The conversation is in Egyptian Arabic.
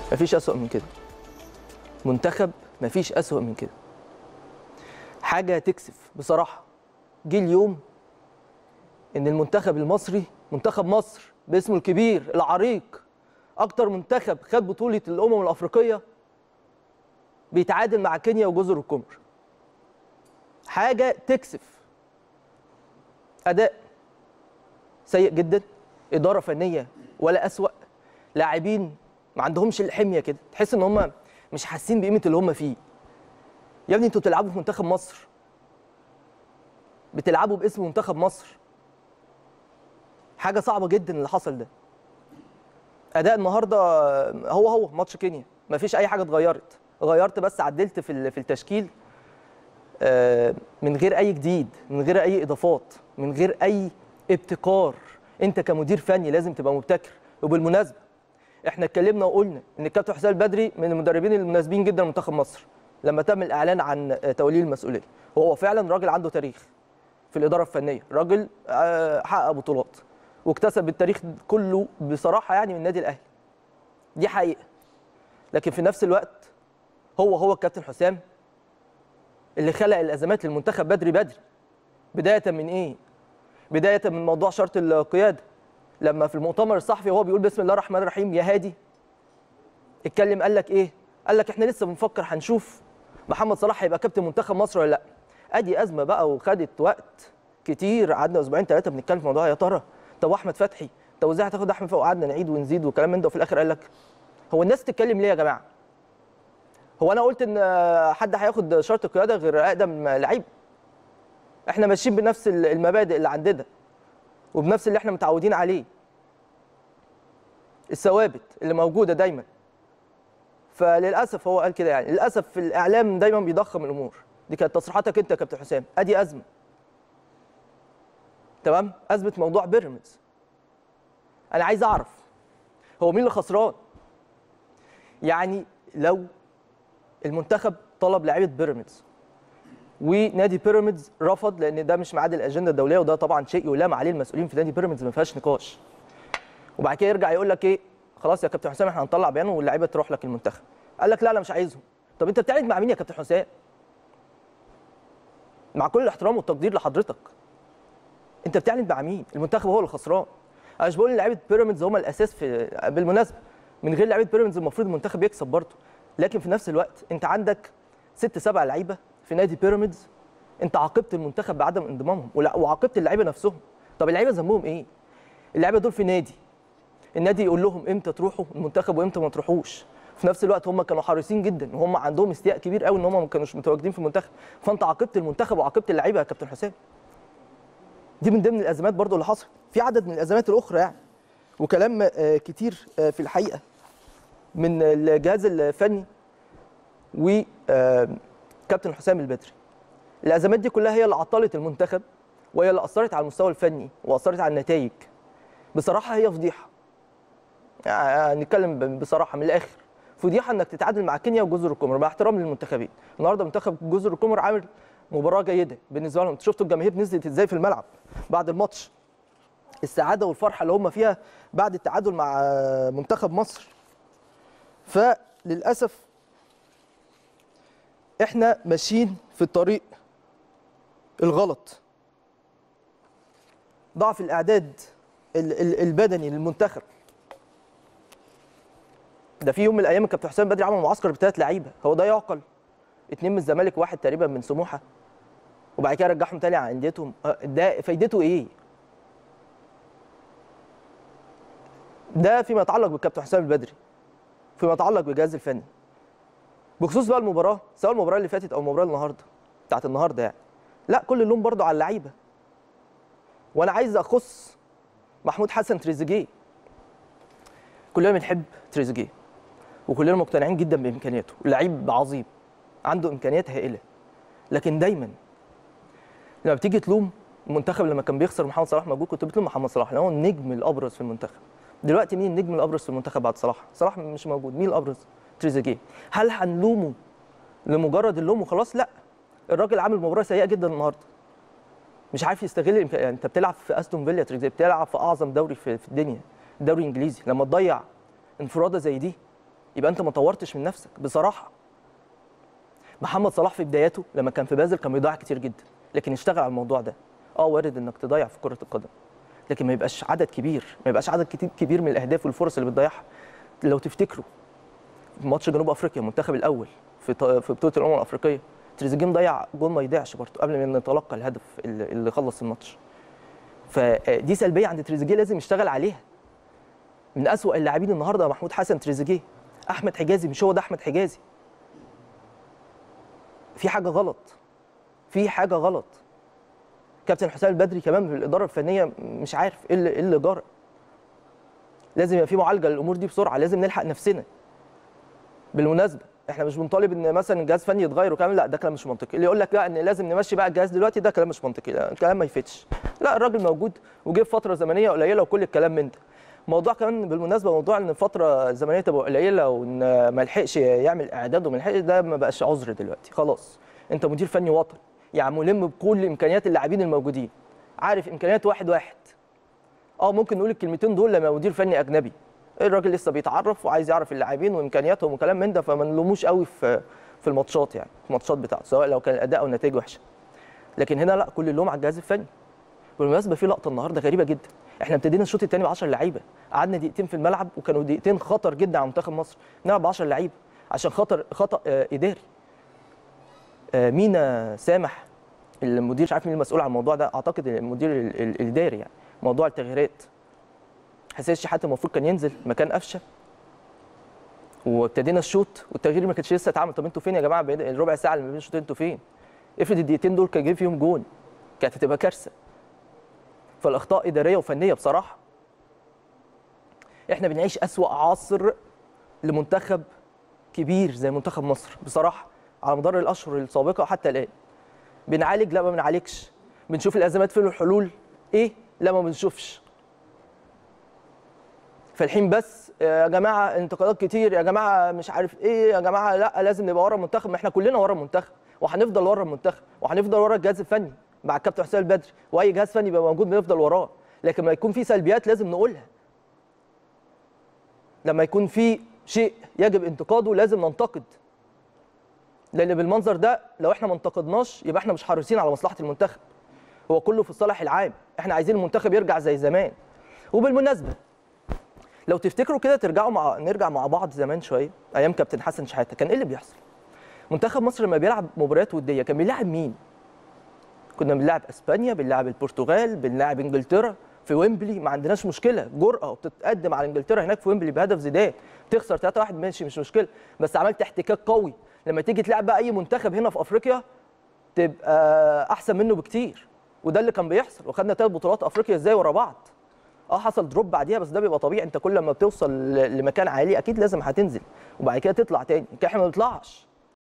مفيش اسوأ من كده منتخب مفيش اسوأ من كده حاجه تكسف بصراحه جه اليوم ان المنتخب المصري منتخب مصر باسمه الكبير العريق اكتر منتخب خد بطوله الامم الافريقيه بيتعادل مع كينيا وجزر القمر حاجه تكسف اداء سيء جدا اداره فنيه ولا اسوا لاعبين ما عندهمش الحميه كده تحس ان هم مش حاسين بقيمه اللي هم فيه يا ابني انتوا بتلعبوا في منتخب مصر بتلعبوا باسم منتخب مصر حاجه صعبه جدا اللي حصل ده اداء النهارده هو هو ماتش كينيا ما فيش اي حاجه اتغيرت غيرت بس عدلت في ال- في التشكيل آه، من غير اي جديد من غير اي اضافات من غير اي ابتكار انت كمدير فني لازم تبقى مبتكر وبالمناسبه احنا اتكلمنا وقلنا ان الكابتن حسام البدري من المدربين المناسبين جدا لمنتخب مصر لما تم الاعلان عن آه، توليه المسؤوليه وهو فعلا راجل عنده تاريخ في الاداره الفنيه راجل آه، حقق بطولات واكتسب التاريخ كله بصراحه يعني من النادي الاهلي دي حقيقه لكن في نفس الوقت هو هو الكابتن حسام اللي خلق الازمات للمنتخب بدري بدري بدايه من ايه بدايه من موضوع شرط القياده لما في المؤتمر الصحفي وهو بيقول بسم الله الرحمن الرحيم يا هادي اتكلم قال لك ايه قال لك احنا لسه بنفكر هنشوف محمد صلاح هيبقى كابتن منتخب مصر ولا لا ادي ازمه بقى وخدت وقت كتير قعدنا اسبوعين ثلاثه بنتكلم في الموضوع يا ترى طب احمد فتحي طب ازاي هتاخد احمد فتحي وقعدنا نعيد ونزيد وكلام من ده وفي الاخر قال لك هو الناس تتكلم ليه يا جماعه هو انا قلت ان حد هياخد شرط القياده غير اقدم لعيب احنا ماشيين بنفس المبادئ اللي عندنا وبنفس اللي احنا متعودين عليه الثوابت اللي موجوده دايما فللاسف هو قال كده يعني للاسف في الاعلام دايما بيضخم الامور دي كانت تصريحاتك انت يا كابتن حسام ادي ازمه تمام ازمه موضوع بيراميدز انا عايز اعرف هو مين اللي خسران يعني لو المنتخب طلب لعيبه بيراميدز ونادي بيراميدز رفض لان ده مش ميعاد الاجنده الدوليه وده طبعا شيء يلام عليه المسؤولين في نادي بيراميدز ما فيهاش نقاش وبعد كده يرجع يقول لك ايه خلاص يا كابتن حسام احنا هنطلع بيان واللعيبه تروح لك المنتخب قال لك لا انا مش عايزهم طب انت بتعند مع مين يا كابتن حسام مع كل الاحترام والتقدير لحضرتك انت بتعند مع مين المنتخب هو اللي خسران انا مش بقول ان لعيبه بيراميدز هم الاساس في بالمناسبه من غير لعيبه بيراميدز المفروض المنتخب يكسب برضه لكن في نفس الوقت انت عندك ست سبع لعيبه في نادي بيراميدز انت عاقبت المنتخب بعدم انضمامهم ولا- وعاقبت اللعيبه نفسهم طب اللعيبه ذنبهم ايه اللعيبه دول في نادي النادي يقول لهم امتى تروحوا المنتخب وامتى ما تروحوش في نفس الوقت هم كانوا حريصين جدا وهم عندهم استياء كبير قوي ان هم ما كانوش متواجدين في المنتخب فانت عاقبت المنتخب وعاقبت اللعيبه يا كابتن حسام دي من ضمن الازمات برضو اللي حصلت في عدد من الازمات الاخرى يعني وكلام آه، كتير آه، في الحقيقه من الجهاز الفني وكابتن حسام البدري الازمات دي كلها هي اللي عطلت المنتخب وهي اللي اثرت على المستوى الفني واثرت على النتائج بصراحه هي فضيحه يعني نتكلم ب- بصراحه من الاخر فضيحه انك تتعادل مع كينيا وجزر القمر مع احترام للمنتخبين النهارده منتخب جزر القمر عامل مباراه جيده بالنسبه لهم انتوا شفتوا الجماهير نزلت ازاي في الملعب بعد الماتش السعاده والفرحه اللي هم فيها بعد التعادل مع منتخب مصر فللاسف احنا ماشيين في الطريق الغلط ضعف الاعداد ال- ال- البدني للمنتخب ده في يوم من الايام الكابتن حسام بدري عمل معسكر بثلاث لعيبه هو ده يعقل اتنين من الزمالك وواحد تقريبا من سموحه وبعد كده رجعهم تاني على انديتهم أه، ده فايدته ايه؟ ده فيما يتعلق بالكابتن حسام البدري فيما يتعلق بالجهاز الفني بخصوص بقى المباراه سواء المباراه اللي فاتت او المباراه النهارده بتاعت النهارده يعني لا كل اللوم برضو على اللعيبه وانا عايز اخص محمود حسن تريزيجيه كلنا بنحب تريزيجيه وكلنا مقتنعين جدا بامكانياته لعيب عظيم عنده امكانيات هائله لكن دايما لما بتيجي تلوم المنتخب لما كان بيخسر محمد صلاح موجود كنت بتلوم محمد صلاح لان هو النجم الابرز في المنتخب دلوقتي مين النجم الابرز في المنتخب بعد صلاح صلاح مش موجود مين الابرز تريزيجيه هل هنلومه لمجرد اللوم وخلاص لا الراجل عامل مباراه سيئه جدا النهارده مش عارف يستغل الامكانيات يعني انت بتلعب في استون فيلا تريزيجيه بتلعب في اعظم دوري في, في الدنيا الدوري الانجليزي لما تضيع انفراده زي دي يبقى انت ما طورتش من نفسك بصراحه محمد صلاح في بداياته لما كان في بازل كان بيضيع كتير جدا لكن اشتغل على الموضوع ده اه وارد انك تضيع في كره القدم لكن ما يبقاش عدد كبير ما يبقاش عدد كتير كبير من الاهداف والفرص اللي بتضيعها لو تفتكروا في ماتش جنوب افريقيا المنتخب الاول في ط- في بطوله الامم الافريقيه تريزيجيه مضيع جول ما يضيعش برضه قبل ما نتلقى الهدف اللي اللي خلص الماتش فدي سلبيه عند تريزيجيه لازم يشتغل عليها من أسوأ اللاعبين النهارده محمود حسن تريزيجيه احمد حجازي مش هو ده احمد حجازي في حاجه غلط في حاجه غلط كابتن حسام البدري كمان في الاداره الفنيه مش عارف ايه اللي ايه اللي جرى لازم يبقى في معالجه للامور دي بسرعه لازم نلحق نفسنا بالمناسبه احنا مش بنطالب ان مثلا الجهاز الفني يتغير وكلام لا ده كلام مش منطقي اللي يقول لك لا ان لازم نمشي بقى الجهاز دلوقتي ده كلام مش منطقي لا الكلام ما يفتش لا الراجل موجود وجه في فتره زمنيه قليله وكل الكلام من ده موضوع كمان بالمناسبه موضوع ان الفتره الزمنيه تبقى قليله وان ما لحقش يعمل اعداد وما لحقش ده ما بقاش عذر دلوقتي خلاص انت مدير فني وطني يعني ملم بكل امكانيات اللاعبين الموجودين عارف امكانيات واحد واحد اه ممكن نقول الكلمتين دول لما مدير فني اجنبي الراجل لسه بيتعرف وعايز يعرف اللاعبين وامكانياتهم وكلام من ده فما نلوموش قوي في في الماتشات يعني في الماتشات بتاعته سواء لو كان الاداء او النتائج وحشه لكن هنا لا كل اللوم على الجهاز الفني بالمناسبه في لقطه النهارده غريبه جدا احنا ابتدينا الشوط الثاني ب 10 لعيبه قعدنا دقيقتين في الملعب وكانوا دقيقتين خطر جدا على منتخب مصر نلعب ب 10 لعيبه عشان خطر خطا آه، اداري آه، مينا سامح المدير مش عارف مين المسؤول عن الموضوع ده اعتقد المدير ال- ال- الاداري يعني موضوع التغييرات حسين الشحات المفروض كان ينزل مكان قفشه وابتدينا الشوط والتغيير ما كانش لسه اتعمل طب انتوا فين يا جماعه بين الربع ساعه اللي ما بين الشوطين انتوا فين افرض الدقيقتين دول كان جه فيهم جون كانت هتبقى كارثه فالاخطاء اداريه وفنيه بصراحه احنا بنعيش اسوا عصر لمنتخب كبير زي منتخب مصر بصراحه على مدار الاشهر السابقه وحتى الان بنعالج لا ما بنعالجش بنشوف الازمات فين الحلول ايه لا ما بنشوفش فالحين بس يا جماعه انتقادات كتير يا جماعه مش عارف ايه يا جماعه لا لازم نبقى ورا المنتخب ما احنا كلنا ورا المنتخب وهنفضل ورا المنتخب وهنفضل ورا الجهاز الفني مع الكابتن حسام البدري واي جهاز فني يبقى موجود بنفضل وراه لكن ما يكون في سلبيات لازم نقولها لما يكون في شيء يجب انتقاده لازم ننتقد لان بالمنظر ده لو احنا ما انتقدناش يبقى احنا مش حريصين على مصلحه المنتخب هو كله في الصالح العام احنا عايزين المنتخب يرجع زي زمان وبالمناسبه لو تفتكروا كده ترجعوا مع نرجع مع بعض زمان شويه ايام كابتن حسن شحاته كان ايه اللي بيحصل منتخب مصر لما بيلعب مباريات وديه كان بيلعب مين كنا بنلعب اسبانيا بنلعب البرتغال بنلعب انجلترا في ويمبلي ما عندناش مشكله جرأه وبتتقدم على انجلترا هناك في ويمبلي بهدف زيدان تخسر 3-1 ماشي مش مشكله بس عملت احتكاك قوي لما تيجي تلعب بقى اي منتخب هنا في افريقيا تبقى احسن منه بكتير وده اللي كان بيحصل وخدنا ثلاث بطولات افريقيا ازاي ورا بعض اه حصل دروب بعديها بس ده بيبقى طبيعي انت كل ما بتوصل ل- لمكان عالي اكيد لازم هتنزل وبعد كده تطلع تاني لكن احنا ما بنطلعش